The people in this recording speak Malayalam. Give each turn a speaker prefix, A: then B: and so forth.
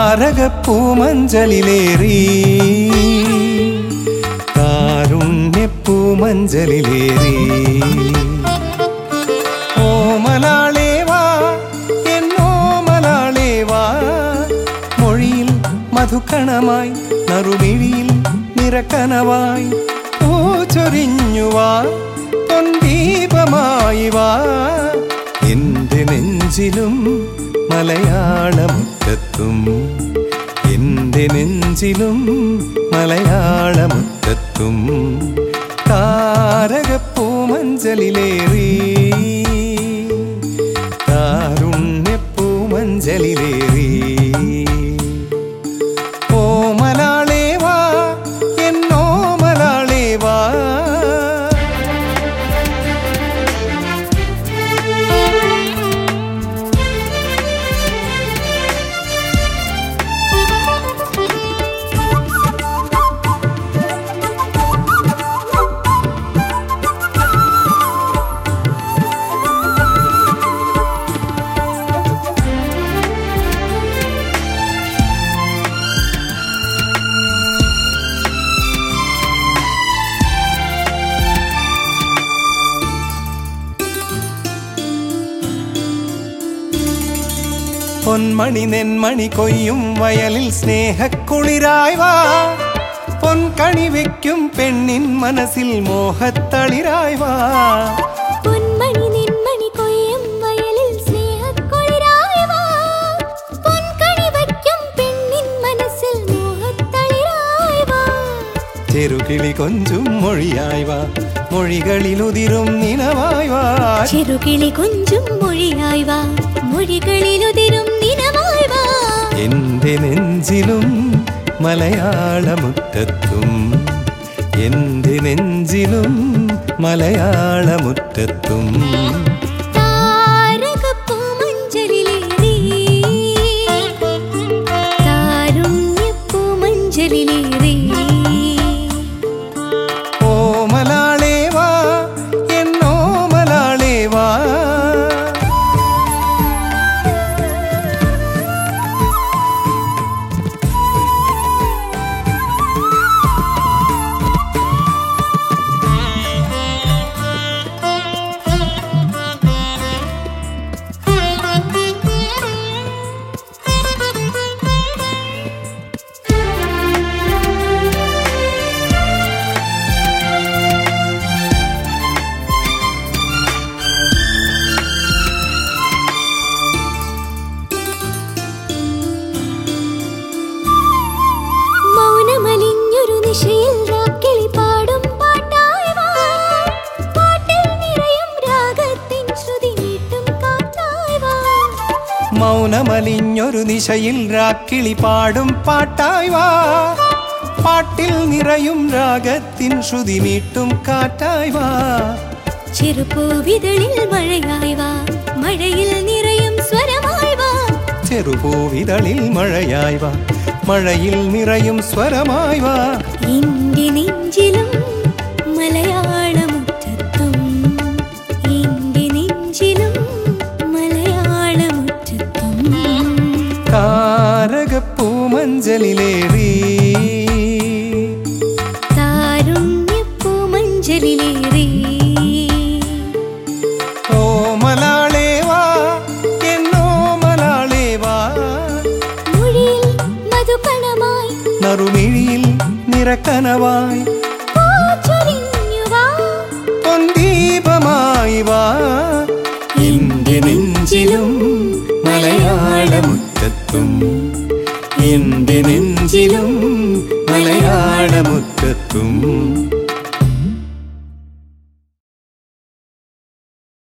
A: താരകപ്പൂമഞ്ചലിലേറി കാരുണ്യപ്പൂമഞ്ചലിലേറി ഓമലാളേവാ എന്നോമലാളേവാ മൊഴിയിൽ മധുക്കണമായി നറുമിഴിയിൽ നിറക്കനവായി പൂച്ചൊരിഞ്ഞുവാ പൊൻദീപമായി വാ എന്റെ നെഞ്ചിലും മലയാളമുറ്റത്തും എന്റെ നെഞ്ചിലും മലയാളമുറ്റത്തും താരകപ്പൂമഞ്ചലിലേറി കാരുണ്യപ്പൂമഞ്ചലിലേറി ഓ മലാളേവാ എന്നോ മലാളേവാ പൊന്മണി നെന്മണി കൊയ്യും വയലിൽ സ്നേഹക്കുളിരായി വാ പൊൻകണി വെക്കും പെണ്ണിൻ മനസ്സിൽ മോഹത്തളിരായി വാ
B: പൊന്മണി നിന്മണി കൊയ്യും വയലിൽ സ്നേഹക്കുളിരായി വാ. പൊൻകണി വയ്ക്കും പെണ്ണിൻ മനസ്സിൽ മോഹത്തളിരായി വാ.
A: ചെറുകിളി കൊഞ്ചും മൊഴിയായി വാ മൊഴികളിലുതിരും നിനവായി വാ
B: ചെറുകിളി കൊഞ്ചും മൊഴിയായി വാ മൊഴികളിലുതിരും ദിനമായി വാ
A: എന്റെ നെഞ്ചിലും മലയാളമുറ്റത്തും എന്റെ നെഞ്ചിലും മലയാളമുറ്റത്തും
B: താരകപ്പൂമഞ്ചലിലേറി താരുണ്യപ്പൂമഞ്ചലിലേറി
A: ഓ മലാളേവാ എന്നോ മലാളേവാ
B: മൗനമലിഞ്ഞൊരു നിശയിൽ രാക്കിളി പാടും പാട്ടായി വാ. പാട്ടിൽ നിറയും രാഗത്തിൻ ശ്രുതി മീട്ടും കാറ്റായി വാ.
A: മൗനമലിഞ്ഞൊരു നിശയിൽ രാക്കിളി പാടും പാട്ടായി വാ പാട്ടിൽ നിറയും രാഗത്തിൻ ശ്രുതി മീട്ടും കാറ്റായി വാ
B: ചെറുപൂവിതളിൽ മഴയായി വാ മഴയിൽ നിറയും സ്വരമായി വാ
A: ചെറുപൂവിതളിൽ മഴയായി വാ മഴയിൽ നിറയും സ്വരമായി വാ
B: എന്റെ നെഞ്ചിലും മലയാളമുറ്റത്തും എന്റെ നെഞ്ചിലും മലയാളമുറ്റത്തും
A: താരകപ്പൂമഞ്ചലിലേറി
B: താരുണ്യപ്പൂമഞ്ചലിലേറി
A: ഓ മലാളേവാ എന്നോ മലാളേവാ
B: മൊഴിയിൽ മധുകണമായി
A: നറുമിഴിയിൽ നിറക്കനവായി
B: പൂച്ചൊരിഞ്ഞു വാ
A: പൊൻദീപമായി വാ എന്റെ നെഞ്ചിലും മലയാളമുറ്റത്തും എന്റെ നെഞ്ചിലും മലയാളമുറ്റത്തും